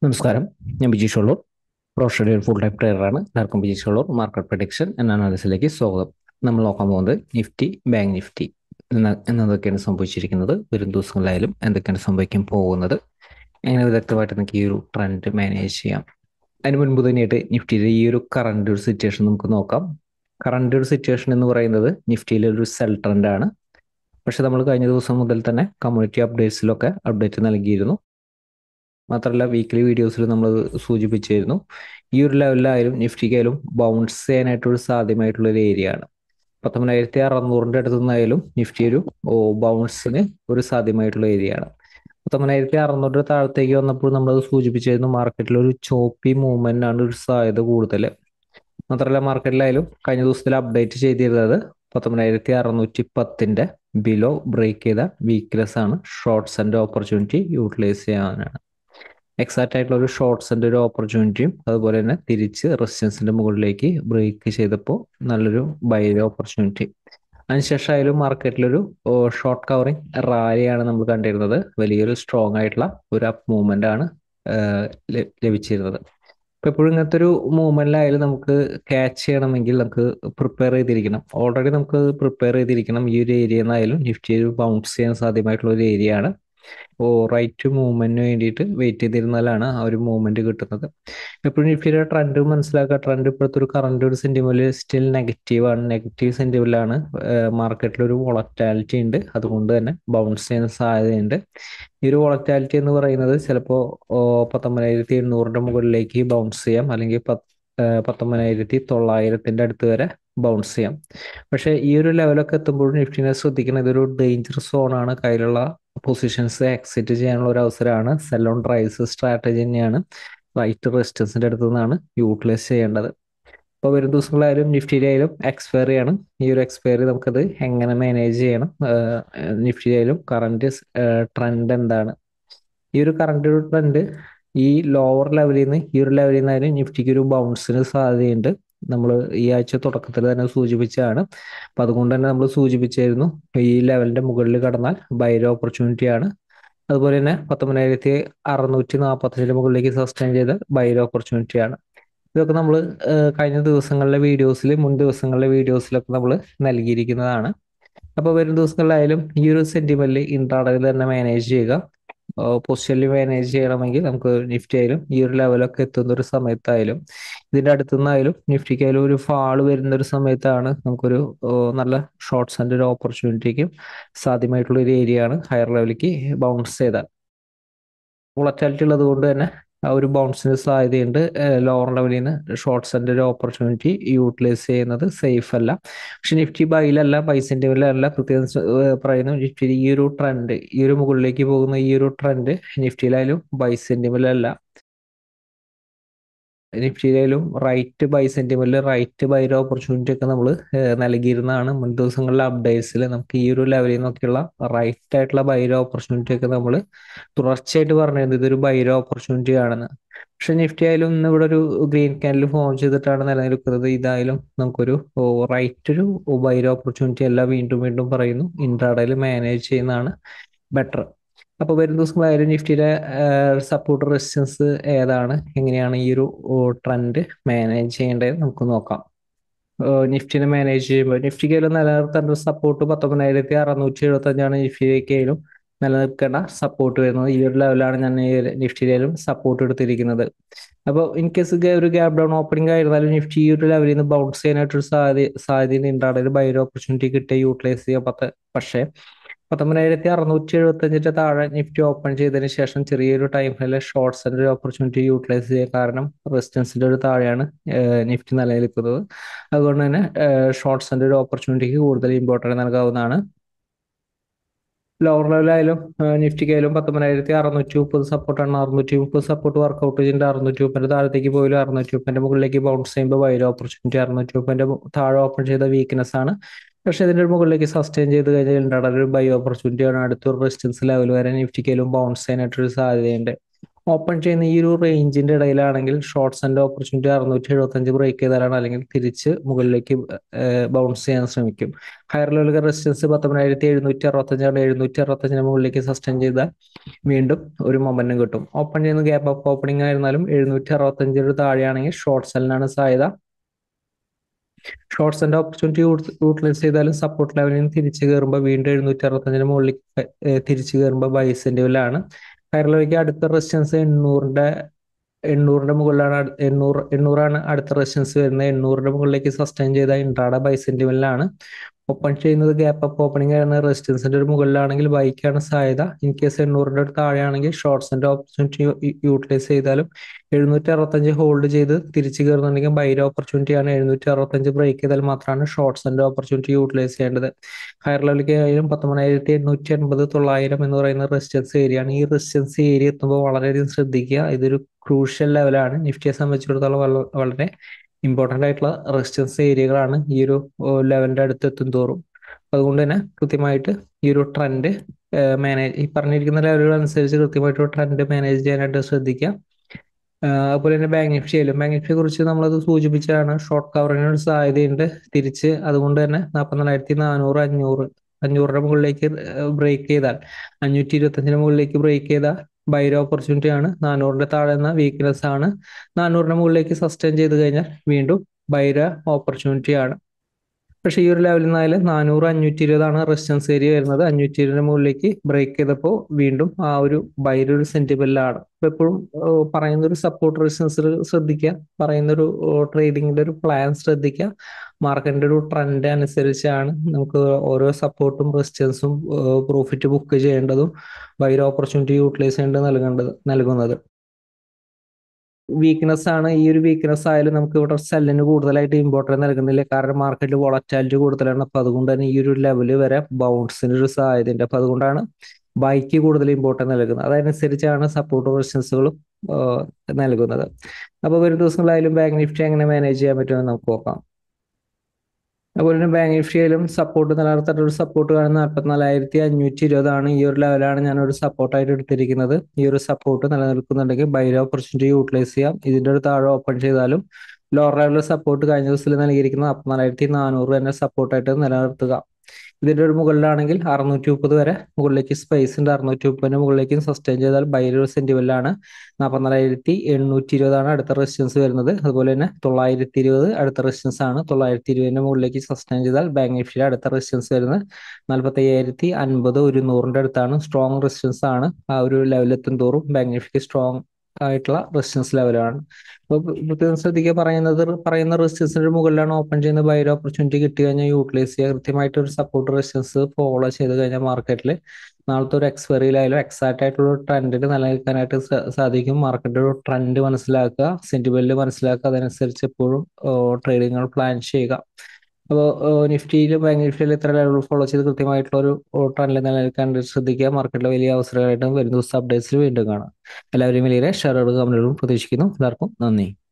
നമസ്കാരം ഞാൻ Bijeesh Ulloor professional full time ട്രേഡറാണ് എല്ലാവർക്കും ബിജീഷ് ഉള്ളൂർ മാർക്കറ്റ് പ്രഡിക്ഷൻ എന്ന അനാലിസിലേക്ക് സ്വാഗതം നമ്മൾ നോക്കാൻ പോകുന്നത് നിഫ്റ്റി ബാങ്ക് നിഫ്റ്റി എന്ന എന്നതൊക്കെയാണ് സംഭവിച്ചിരിക്കുന്നത് വരും ദിവസങ്ങളിലായാലും എന്തൊക്കെയാണ് സംഭവിക്കാൻ പോകുന്നത് എങ്ങനെ വിദഗ്ധമായിട്ട് നമുക്ക് ഈ ഒരു ട്രെൻഡ് മാനേജ് ചെയ്യാം അതിന് മുൻപ് തന്നെയായിട്ട് നിഫ്റ്റിയിലെ ഈ ഒരു കറണ്ട് ഒരു സിറ്റുവേഷൻ നമുക്ക് നോക്കാം കറണ്ട് ഒരു സിറ്റുവേഷൻ എന്ന് പറയുന്നത് നിഫ്റ്റിയിലെ ഒരു സെൽ ട്രെൻഡാണ് പക്ഷെ നമ്മൾ കഴിഞ്ഞ ദിവസം മുതൽ തന്നെ കമ്മ്യൂണിറ്റി അപ്ഡേറ്റ്സിലൊക്കെ അപ്ഡേറ്റ് നൽകിയിരുന്നു മാത്രമല്ല വീക്ക്ലി വീഡിയോസിൽ നമ്മൾ സൂചിപ്പിച്ചിരുന്നു ഈ ഒരു ലെവലിലായാലും നിഫ്റ്റിക്കായാലും ബൗൺസ് ചെയ്യാനായിട്ടൊരു സാധ്യമായിട്ടുള്ള ഒരു ഏരിയ ആണ് പത്തൊമ്പതിനായിരത്തി അറുന്നൂറിൻ്റെ അടുത്ത് നിന്നായാലും നിഫ്റ്റി ഒരു ബൗൺസിന് ഒരു സാധ്യമായിട്ടുള്ള ഏരിയ ആണ് പത്തൊമ്പതിനായിരത്തി അറുന്നൂറിൻ്റെ താഴത്തേക്ക് വന്നപ്പോൾ നമ്മൾ സൂചിപ്പിച്ചിരുന്നു മാർക്കറ്റിൽ ഒരു ചോപ്പി മൂവ്മെന്റ് ആണ് ഒരു സാധ്യത കൂടുതൽ മാത്രമല്ല മാർക്കറ്റിലായാലും കഴിഞ്ഞ ദിവസത്തിൽ അപ്ഡേറ്റ് ചെയ്തിരുന്നത് പത്തൊമ്പതിനായിരത്തി അറുന്നൂറ്റി പത്തിൻ്റെ ബിലോ ബ്രേക്ക് ചെയ്ത വീക്ക്നെസ് ആണ് ഷോർട്ട്സ് ആൻഡ് ഓപ്പർച്യൂണിറ്റി യൂട്ടിലൈസ് ചെയ്യാനാണ് എക്സാക്റ്റ് ആയിട്ടുള്ള ഒരു ഷോർട്ട്സിന്റെ ഒരു ഓപ്പർച്യൂണിറ്റിയും അതുപോലെ തന്നെ തിരിച്ച് റെസിസ്റ്റൻസിന്റെ മുകളിലേക്ക് ബ്രേക്ക് ചെയ്തപ്പോൾ നല്ലൊരു ബൈ ഓപ്പർച്യൂണിറ്റി അതിനുശേഷം ആയാലും മാർക്കറ്റിലൊരു ഷോർട്ട് കവറിങ് റാലിയാണ് നമ്മൾ കണ്ടിരുന്നത് വലിയൊരു സ്ട്രോങ് ആയിട്ടുള്ള ഒരു അപ്പ് മൂവ്മെന്റ് ആണ് ലഭിച്ചിരുന്നത് അപ്പോൾ എപ്പോഴും ഇങ്ങനത്തെ ഒരു മൂവ്മെന്റിലായാലും നമുക്ക് ക്യാച്ച് ചെയ്യണമെങ്കിൽ നമുക്ക് പ്രിപ്പയർ ചെയ്തിരിക്കണം ഓൾറെഡി നമുക്ക് പ്രിപ്പയർ ചെയ്തിരിക്കണം ഈ ഒരു ഏരിയ എന്നായാലും നിഫ്റ്റി ബൗൺസ് ചെയ്യാൻ സാധ്യമായിട്ടുള്ള ഒരു ഏരിയ ആണ് ഓ റൈറ്റ് മൂവ്മെന്റിന് വേണ്ടിയിട്ട് വെയിറ്റ് ചെയ്തിരുന്നാലാണ് ആ ഒരു മൂവ്മെന്റ് കിട്ടുന്നത് എപ്പോഴും നിഫ്റ്റിയുടെ ട്രെൻഡ് മനസ്സിലാക്കുക ട്രെൻഡ് ഇപ്പോഴത്തെ ഒരു കറണ്ട് ഒരു സെന്റിമെന്റ് സ്റ്റിൽ നെഗറ്റീവ് ആണ് നെഗറ്റീവ് സെന്റിമെന്റിലാണ് മാർക്കറ്റിൽ ഒരു വോളറ്റാലിറ്റി ഉണ്ട് അതുകൊണ്ട് തന്നെ ബൗൺസ് ചെയ്യാൻ സാധ്യതയുണ്ട് ഈ ഒരു വോളറ്റാലിറ്റി എന്ന് പറയുന്നത് ചിലപ്പോൾ പത്തൊമ്പതിനായിരത്തി എണ്ണൂറിന്റെ മുകളിലേക്ക് ബൗൺസ് ചെയ്യാം അല്ലെങ്കിൽ പത്തൊമ്പതിനായിരത്തി തൊള്ളായിരത്തിന്റെ അടുത്ത് വരെ ബൗൺസ് ചെയ്യാം പക്ഷേ ഈ ഒരു ലെവലൊക്കെ എത്തുമ്പോൾ നിഫ്റ്റിനെ ശ്രദ്ധിക്കണം ഇതൊരു ഡേഞ്ചർ സോൺ ആണ് കയ്യിലുള്ള പൊസിഷൻസ് എക്സിറ്റ് ചെയ്യാനുള്ള ഒരു അവസരമാണ് സെൽ ഓൺ റൈസ് സ്ട്രാറ്റജി തന്നെയാണ് റൈറ്റ് റെസിസ്റ്റൻസിന്റെ അടുത്ത് നിന്നാണ് യൂട്ടിലൈസ് ചെയ്യേണ്ടത് അപ്പോൾ വരും ദിവസങ്ങളായാലും നിഫ്റ്റിയിലായാലും എക്സ്പയറി ആണ് ഈ ഒരു എക്സ്പയറി നമുക്കത് എങ്ങനെ മാനേജ് ചെയ്യണം നിഫ്റ്റിയിലായാലും കറണ്ട് ട്രെൻഡ് എന്താണ് ഈ ഒരു കറണ്ട് ട്രെൻഡ് ഈ ലോവർ ലെവലിൽ നിന്ന് ഈ ഒരു ലെവലിൽ നിന്നായാലും നിഫ്റ്റിക്ക് ഒരു ബൗൺസിന് സാധ്യതയുണ്ട് നമ്മൾ ഈ ആഴ്ച തുടക്കത്തിൽ തന്നെ സൂചിപ്പിച്ചതാണ് അപ്പം അതുകൊണ്ട് തന്നെ നമ്മൾ സൂചിപ്പിച്ചായിരുന്നു ഈ ലെവലിന്റെ മുകളിൽ കടന്നാൽ ബൈര ഓപ്പർച്യൂണിറ്റി ആണ് അതുപോലെ തന്നെ പത്തൊമ്പതിനായിരത്തി അറുന്നൂറ്റി നാൽപ്പത്തഞ്ചിന്റെ മുകളിലേക്ക് സസ്റ്റെയിൻ ചെയ്ത ബൈര ഓപ്പർച്യൂണിറ്റി ആണ് ഇതൊക്കെ നമ്മൾ കഴിഞ്ഞ ദിവസങ്ങളിലെ വീഡിയോസിൽ മുൻ ദിവസങ്ങളിലെ വീഡിയോസിലൊക്കെ നമ്മൾ നൽകിയിരിക്കുന്നതാണ് അപ്പോൾ വരും ദിവസങ്ങളിലായാലും ഈ ഒരു സെന്റിമെന്റിൽ ഇൻട്രാഡയിൽ തന്നെ മാനേജ് ചെയ്യുക പൊസിഷനിൽ മാനേജ് ചെയ്യണമെങ്കിൽ നമുക്ക് നിഫ്റ്റി ആയാലും ഈ ഒരു ലെവലൊക്കെ എത്തുന്ന ഒരു സമയത്തായാലും ഇതിന്റെ അടുത്തുനിന്നായാലും നിഫ്റ്റിക്കായാലും ഒരു ഫാള് വരുന്ന ഒരു സമയത്താണ് നമുക്കൊരു നല്ല ഷോർട്ട്സ് ആൻഡ് ഒരു ഓപ്പർച്യൂണിറ്റിക്കും സാധ്യമായിട്ടുള്ള ഒരു ഏരിയ ആണ് ഹയർ ലെവലിലേക്ക് ബൗൺസ് ചെയ്താൽ വോളറ്റാലിറ്റി ഉള്ളത് കൊണ്ട് തന്നെ ആ ഒരു ബൗൺസിന് സാധ്യതയുണ്ട് ലോവർ ലെവലിൽ നിന്ന് ഷോർട്ട്സിന്റെ ഒരു ഓപ്പർച്യൂണിറ്റി യൂട്ടിലൈസ് ചെയ്യുന്നത് സേഫ് അല്ല പക്ഷെ നിഫ്റ്റി ബൈയിലല്ല ബൈ സെന്റിമെന്റിലല്ല പ്രത്യേകം പറയുന്നു നിഫ്റ്റി ഈ ഒരു ട്രെൻഡ് ഈ ഒരു മുകളിലേക്ക് പോകുന്ന ഈ ഒരു ട്രെൻഡ് നിഫ്റ്റിയിലായാലും ബൈ സെന്റിമെന്റിലല്ല നിഫ്റ്റിയിലായാലും റൈറ്റ് ബൈ സെന്റിമെന്റിൽ റൈറ്റ് ബൈ ഓപ്പർച്യൂണിറ്റി ഒക്കെ നമ്മൾ നൽകിയിരുന്നതാണ് മുൻ ദിവസങ്ങളിലെ അപ്ഡേറ്റ്സിൽ നമുക്ക് ഈ ഒരു ലെവലിൽ നിന്നൊക്കെയുള്ള റൈറ്റ് ആയിട്ടുള്ള ബൈര ഓപ്പർച്യൂണിറ്റി ഒക്കെ നമ്മൾ തുടർച്ചയായിട്ട് പറഞ്ഞിരുന്നത് ഇതൊരു ബൈര ഓപ്പർച്യൂണിറ്റി ആണെന്ന് പക്ഷെ നിഫ്റ്റി ആയാലും ഇന്ന് ഇവിടെ ഒരു ഗ്രീൻ ക്യാൻഡിൽ ഫോം ചെയ്തിട്ടാണ് നിലനിൽക്കുന്നത് ഇതായാലും നമുക്കൊരു റൈറ്റ് ഒരു ബൈര ഓപ്പർച്യൂണിറ്റി അല്ല വീണ്ടും വീണ്ടും പറയുന്നു ഇൻട്രാഡയിൽ മാനേജ് ചെയ്യുന്നതാണ് ബെറ്റർ അപ്പോൾ വരും ദിവസങ്ങളായാലും നിഫ്റ്റിയിലെ സപ്പോർട്ട് റെസിസ്റ്റൻസ് ഏതാണ് എങ്ങനെയാണ് ഈ ഒരു ട്രെൻഡ് മാനേജ് ചെയ്യേണ്ടത് നമുക്ക് നോക്കാം നിഫ്റ്റിനെ മാനേജ് ചെയ്യുമ്പോൾ നിഫ്റ്റിക്കായാലും നിലനിർത്തേണ്ട സപ്പോർട്ട് പത്തൊമ്പതിനായിരത്തി അറുന്നൂറ്റി എഴുപത്തി അഞ്ചാണ് നിഫ്റ്റിയിലേക്കായാലും നിലനിൽക്കേണ്ട സപ്പോർട്ട് വരുന്നത് ഈ ഒരു ലെവലാണ് ഞാൻ നിഫ്റ്റിയിലും സപ്പോർട്ട് എടുത്തിരിക്കുന്നത് അപ്പോൾ ഇൻ കേസ് ഒരു ഗ്യാപ് ഡൗൺ ഓപ്പണിംഗ് ആയിരുന്നാലും നിഫ്റ്റി ഈ ഒരു ലെവലിൽ നിന്ന് ബൗൺസ് ചെയ്യാനായിട്ടൊരു സാധ്യത സാധ്യത ഉണ്ടാകുന്ന ഒരു ബൈര ഓപ്പർച്യൂണിറ്റി കിട്ടിയ യൂട്ടിലൈസ് ചെയ്യാൻ പത്ത് പക്ഷേ പത്തൊമ്പതിനായിരത്തി അറുന്നൂറ്റി എഴുപത്തി അഞ്ചിന്റെ താഴെ നിഫ്റ്റി ഓപ്പൺ ചെയ്തതിന് ശേഷം ചെറിയൊരു ടൈമിലെ ഷോർട്ട്സിന്റെ ഒരു ഓപ്പർച്യൂണിറ്റി യൂട്ടിലൈസ് ചെയ്യാൻ കാരണം റെസിസ്റ്റൻസിന്റെ ഒരു താഴെയാണ് നിഫ്റ്റി നിലനിൽക്കുന്നത് അതുകൊണ്ട് തന്നെ ഷോർട്ട്സിന്റെ ഒരു ഓപ്പർച്യൂണിറ്റിക്ക് കൂടുതൽ ഇമ്പോർട്ടൻസ് നൽകാവുന്നതാണ് ലോവർ ലെവലായാലും നിഫ്റ്റിക്കായാലും പത്തൊമ്പതിനായിരത്തി അറുന്നൂറ്റി മുപ്പത് സപ്പോർട്ടാണ് അറുന്നൂറ്റി മുപ്പത് സപ്പോർട്ട് വർക്കൗട്ട് ചെയ്തിട്ട് അറുന്നൂറ്റി മുപ്പതിന്റെ താഴത്തേക്ക് പോയാലും അറുന്നൂറ്റി മുപ്പതിന്റെ മുകളിലേക്ക് ബൗൺസ് ചെയ്യുമ്പോൾ വൈര ഓപ്പർച്യൂണിറ്റി അറുന്നൂറ്റി മുപ്പതിന്റെ താഴെ ഓപ്പൺ ചെയ്ത വീക്ക്നെസ് ആണ് പക്ഷേ ഇതിന്റെ മുകളിലേക്ക് സസ്റ്റെയിൻ ചെയ്ത് കഴിഞ്ഞാൽ ഉണ്ടാകുന്ന ഒരു ബൈ ഓപ്പർച്യൂണിറ്റി ആണ് അടുത്തൊരു റെസിസ്റ്റൻസ് ലെവൽ വരെ നിഫ്റ്റിക്കയിലും ബൗൺസ് ചെയ്യാനായിട്ടൊരു സാധ്യതയുണ്ട് ഓപ്പൺ ചെയ്യുന്ന ഈ ഒരു റേഞ്ചിന്റെ ഇടയിലാണെങ്കിൽ ഷോർട്ട്സ് ആൻഡ് ഓപ്പർച്യൂണിറ്റി അറുന്നൂറ്റി എഴുപത്തഞ്ച് ബ്രേക്ക് ചെയ്താലാണ് അല്ലെങ്കിൽ തിരിച്ച് മുകളിലേക്ക് ബൗൺസ് ചെയ്യാൻ ശ്രമിക്കും ഹയർ ലെവൽ റെസിസ്റ്റൻസ് പത്തൊമ്പതിനായിരത്തി എഴുന്നൂറ്റി അറുപത്തഞ്ചാണ് എഴുന്നൂറ്റി അറുപത്തഞ്ചിന് മുകളിലേക്ക് സസ്റ്റെയിൻ ചെയ്താൽ വീണ്ടും ഒരു മൊമെന്റം കിട്ടും ഓപ്പൺ ചെയ്യുന്ന ഗ്യാപ്പ് അപ്പ് ഓപ്പണിംഗ് ആയിരുന്നാലും എഴുന്നൂറ്റി അറുപത്തഞ്ചിന് താഴെയാണെങ്കിൽ ഷോർട്ട് സെല്ലിനാണ് സാധ്യത ഷോർട്ട്സ് ആൻഡ് ഓപ്പർച്യൂണിറ്റി യൂട്ടിലൈസ് ചെയ്താലും സപ്പോർട്ട് ലെവലിൽ നിന്ന് തിരിച്ചു കയറുമ്പോൾ വീണ്ടും എഴുന്നൂറ്റി അറുപത്തഞ്ചിന് മുകളിൽ തിരിച്ചു കയറുമ്പോൾ ബൈസിന്റെ ലെവലാണ് ഹയർ ലെവലിലേക്ക് അടുത്ത റെസിസ്റ്റൻസ് എണ്ണൂറിന്റെ എണ്ണൂറിന്റെ മുകളിലാണ് എണ്ണൂറ് എണ്ണൂറാണ് അടുത്ത റെസിസ്റ്റൻസ് വരുന്നത് എണ്ണൂറിന്റെ മുകളിലേക്ക് സസ്റ്റെയിൻ ചെയ്ത ഇൻട്രാഡ ബൈസിന്റെ ലെവലാണ് ഓപ്പൺ ചെയ്യുന്നത് ഗ്യാപ്പ് അപ്പ് ഓപ്പണിംഗ് ആയിരുന്ന റെസിസ്റ്റൻസിന്റെ ഒരു മുകളിലാണെങ്കിൽ ബൈക്കാണ് സാധ്യത ഇൻ കേസ് എണ്ണൂറിന്റെ അടുത്ത് താഴെയാണെങ്കിൽ ഷോർട്ട്സ് ആൻഡ് ഓപ്പർച്യൂണിറ്റി യൂട്ടിലൈസ് ചെയ്താലും എഴുന്നൂറ്റി അറുപത്തഞ്ച് ഹോൾഡ് ചെയ്ത് തിരിച്ചു കയറുന്നുണ്ടെങ്കിൽ ബൈര ഓപ്പർച്യൂണിറ്റിയാണ് എഴുന്നൂറ്റി അറുപത്തഞ്ച് ബ്രേക്ക് ചെയ്താൽ മാത്രമാണ് ഷോർട്ട്സ് ആൻഡ് ഓപ്പർച്യൂണിറ്റി യൂട്ടിലൈസ് ചെയ്യേണ്ടത് ഹയർ ലെവലിലേക്ക് ആയാലും പത്തൊമ്പതിനായിരത്തി എണ്ണൂറ്റി എൺപത് തൊള്ളായിരം എന്ന് പറയുന്ന റെസിസ്റ്റൻസ് ഏരിയ ആണ് ഈ റെസിസ്റ്റൻസ് ഏരിയ എത്തുമ്പോൾ വളരെയധികം ശ്രദ്ധിക്കുക ഇതൊരു ക്രൂഷ്യൽ ലെവലാണ് നിഫ്റ്റിയെ സംബന്ധിച്ചിടത്തോളം വളരെ ഇമ്പോർട്ടൻ്റ് ആയിട്ടുള്ള റെസിസ്റ്റൻസ് ഏരിയകളാണ് ഈ ഒരു ലെവലിന്റെ അടുത്ത് എത്തും തോറും അതുകൊണ്ട് തന്നെ കൃത്യമായിട്ട് ഈ ഒരു ട്രെൻഡ് മാനേജ് ഈ പറഞ്ഞിരിക്കുന്ന ലെവലുകൾ അനുസരിച്ച് കൃത്യമായിട്ട് ട്രെൻഡ് മാനേജ് ചെയ്യാനായിട്ട് ശ്രദ്ധിക്കുക അതുപോലെ തന്നെ ബാങ്ക് നിഫ്റ്റിയിലും ബാങ്ക് നിഫ്റ്റിയെ കുറിച്ച് നമ്മളത് സൂചിപ്പിച്ചതാണ് ഷോർട്ട് കവറിന് ഒരു സാധ്യതയുണ്ട് തിരിച്ച് അതുകൊണ്ട് തന്നെ നാൽപ്പത്തിനാലായിരത്തി നാനൂറ് അഞ്ഞൂറ് അഞ്ഞൂറിന്റെ മുകളിലേക്ക് ബ്രേക്ക് ചെയ്താൽ അഞ്ഞൂറ്റി ഇരുപത്തഞ്ചിന് മുകളിലേക്ക് ബ്രേക്ക് ചെയ്താൽ ബൈര ഓപ്പർച്യൂണിറ്റി ആണ് നാനൂറിന്റെ താഴെ എന്ന വീക്ക്നെസ് ആണ് നാനൂറിന്റെ മുകളിലേക്ക് സസ്റ്റെയിൻ ചെയ്ത് കഴിഞ്ഞാൽ വീണ്ടും ബൈര ഓപ്പർച്യൂണിറ്റി ആണ് പക്ഷെ ഈ ഒരു ലെവലിൽ നിന്നായാലും നാനൂറ് അഞ്ഞൂറ്റി ഇരുപതാണ് റെസിസ്റ്റൻസ് ഏരിയ വരുന്നത് അഞ്ഞൂറ്റി ഇരുപതിന് മുകളിലേക്ക് ബ്രേക്ക് ചെയ്തപ്പോൾ വീണ്ടും ആ ഒരു ബൈര ഒരു സെന്റിമെന്റിലാണ് അപ്പൊ എപ്പോഴും പറയുന്ന ഒരു സപ്പോർട്ട് റെസിസ്റ്റൻസ് ശ്രദ്ധിക്കുക പറയുന്ന ഒരു ട്രേഡിങ്ങിന്റെ ഒരു പ്ലാൻ ശ്രദ്ധിക്കുക മാർക്കറ്റിന്റെ ഒരു ട്രെൻഡ് അനുസരിച്ചാണ് നമുക്ക് ഓരോ സപ്പോർട്ടും റെസിസ്റ്റൻസും പ്രോഫിറ്റ് ബുക്ക് ചെയ്യേണ്ടതും ബൈര ഓപ്പർച്യൂണിറ്റി യൂട്ടിലൈസ് ചെയ്യേണ്ടത് നൽകേണ്ടത് നൽകുന്നത് വീക്ക്നെസ് ആണ് ഈ ഒരു വീക്ക്നെസ് ആയാലും നമുക്ക് ഇവിടെ സെല്ലിന് കൂടുതലായിട്ട് ഇമ്പോർട്ടൻസ് നൽകുന്നില്ല കാരണം മാർക്കറ്റിൽ വോളറ്റാലിറ്റി കൂടുതലാണ് അപ്പൊ അതുകൊണ്ട് തന്നെ ഈ ഒരു ലെവല് വരെ ബൗൺസിന് ഒരു സാധ്യതയുണ്ട് അപ്പൊ അതുകൊണ്ടാണ് ബൈക്ക് കൂടുതൽ ഇമ്പോർട്ടൻസ് നൽകുന്നത് അതനുസരിച്ചാണ് സപ്പോർട്ട് റെസിസ്റ്റൻസുകളും നൽകുന്നത് അപ്പോൾ വരും ദിവസങ്ങളായാലും ബാങ്ക് നിഫ്റ്റി എങ്ങനെ മാനേജ് ചെയ്യാൻ പറ്റുമെന്ന് നമുക്ക് നോക്കാം അതുപോലെ തന്നെ ബാങ്ക് നിഫ്റ്റിയിലും സപ്പോർട്ട് നിലനിർത്തേണ്ട ഒരു സപ്പോർട്ട് കാണുന്ന നാൽപ്പത്തിനാലായിരത്തി അഞ്ഞൂറ്റി ഇരുപതാണ് ഈ ഒരു ലെവലാണ് ഞാൻ ഒരു സപ്പോർട്ടായിട്ട് എടുത്തിരിക്കുന്നത് ഈ ഒരു സപ്പോർട്ട് നിലനിൽക്കുന്നുണ്ടെങ്കിൽ ബൈര ഓപ്പർച്യൂണിറ്റി യൂട്ടിലൈസ് ചെയ്യാം ഇതിന്റെ ഒരു താഴെ ഓപ്പൺ ചെയ്താലും ലോവർ ലെവലിൽ സപ്പോർട്ട് കഴിഞ്ഞ ദിവസത്തിൽ നൽകിയിരിക്കുന്ന നാൽപ്പത്തിനാലായിരത്തി നാനൂറ് തന്നെ സപ്പോർട്ടായിട്ട് നിലനിർത്തുക ഇതിന്റെ ഒരു മുകളിലാണെങ്കിൽ അറുന്നൂറ്റി മുപ്പത് വരെ മുകളിലേക്ക് സ്പേസ് ഉണ്ട് അറുന്നൂറ്റി മുപ്പതിന് മുകളിലേക്ക് സസ്റ്റെയിൻ ചെയ്താൽ ബൈര ഒരു സെന്റിമെന്റിലാണ് നാൽപ്പത്തിനാലായിരത്തി എണ്ണൂറ്റി ഇരുപതാണ് അടുത്ത റെസിസ്റ്റൻസ് വരുന്നത് അതുപോലെ തന്നെ തൊള്ളായിരത്തി ഇരുപത് അടുത്ത റെസിസ്റ്റൻസ് ആണ് തൊള്ളായിരത്തി ഇരുപതിന് മുകളിലേക്ക് സസ്റ്റെയിൻ ചെയ്താൽ ബാങ്ക് നിഫ്റ്റിയുടെ അടുത്ത റെസിസ്റ്റൻസ് വരുന്നത് നാൽപ്പത്തി അയ്യായിരത്തി അൻപത് ഒരു നൂറിന്റെ അടുത്താണ് സ്ട്രോങ് റെസിസ്റ്റൻസ് ആണ് ആ ഒരു ലെവലെത്തും തോറും ബാങ്ക് നിഫ്റ്റി സ്ട്രോങ് ആയിട്ടുള്ള റെസിസ്റ്റൻസ് ലെവലാണ് അപ്പോൾ പ്രത്യേകം ശ്രദ്ധിക്കുക പറയുന്നത് പറയുന്ന റെസിസ്റ്റൻസിന്റെ മുകളിലാണ് ഓപ്പൺ ചെയ്യുന്ന ബൈര ഓപ്പർച്യൂണിറ്റി കിട്ടി കഴിഞ്ഞാൽ യൂട്ടിലൈസ് ചെയ്യുക കൃത്യമായിട്ട് ഒരു സപ്പോർട്ട് റെസിസ്റ്റൻസ് ഫോളോ ചെയ്ത് കഴിഞ്ഞാൽ മാർക്കറ്റിൽ നാളത്തെ ഒരു എക്സ്പയറിയിലായാലും എക്സാക്ട് ആയിട്ടുള്ള ഒരു ട്രെൻഡിൽ നിലനിൽക്കാനായിട്ട് സാധിക്കും മാർക്കറ്റിന്റെ ഒരു ട്രെൻഡ് മനസ്സിലാക്കുക സെന്റിമെന്റ് മനസ്സിലാക്കുക അതനുസരിച്ച് എപ്പോഴും ട്രേഡിങ്ങുകൾ പ്ലാൻ ചെയ്യുക അപ്പോൾ നിഫ്റ്റിയിലും ബാങ്ക് നിഫ്റ്റിയിലും ഇത്ര ലെവൽ ഫോളോ ചെയ്ത് കൃത്യമായിട്ടുള്ള ഒരു ട്രെൻഡിൽ നിലനിൽക്കാൻ ശ്രദ്ധിക്കുക മാർക്കറ്റിലെ വലിയ അവസരങ്ങളായിട്ടും വരുന്ന ദിവസം അപ്ഡേറ്റ്സിൽ വീണ്ടും കാണാം എല്ലാവരും വലിയ ഷെയറുകളും കമ്പനികളും പ്രതീക്ഷിക്കുന്നു എല്ലാവർക്കും നന്ദി